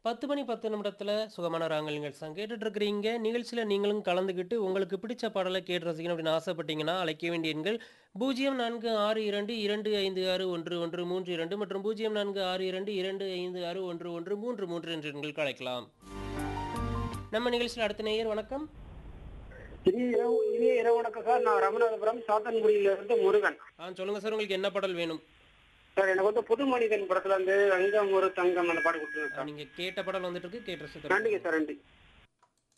பத்து மணி பத்து நிமிடத்தில் சுகமான ராங்கல் நிகழ்ச்சி தான் கேட்டுட்டு இருக்கிறீங்க நிகழ்ச்சியில் நீங்களும் கலந்துக்கிட்டு உங்களுக்கு பிடிச்ச பாடலை கேட்டு ரசிக்கணும் அப்படின்னு ஆசைப்பட்டீங்கன்னா அழைக்க வேண்டிய எண்கள் பூஜ்ஜியம் நான்கு ஆறு இரண்டு இரண்டு ஐந்து ஆறு ஒன்று ஒன்று மூன்று இரண்டு மற்றும் பூஜ்ஜியம் நான்கு ஆறு இரண்டு இரண்டு ஐந்து ஆறு ஒன்று ஒன்று மூன்று மூன்று என்ற எண்களுக்கு அழைக்கலாம் நம்ம நிகழ்ச்சியில் அடுத்த நேயர் வணக்கம் இனிய இரவு இனிய இரவு வணக்கம் சார் நான் ராமநாதபுரம் சாத்தன்குடியில இருந்து முருகன் ஆ சொல்லுங்கள் சார் உங்களுக்கு என்ன பாடல் வேணும் சார் எனக்கு வந்து புது மனிதன் படத்துல இருந்து அங்கம் ஒரு தங்கம் அந்த பாட்டு கொடுத்துருங்க சார் நீங்கள் கேட்ட பாடல் வந்துட்டு இருக்கு கேட்டு ரசித்து நன்றிங்க சார் நன்றி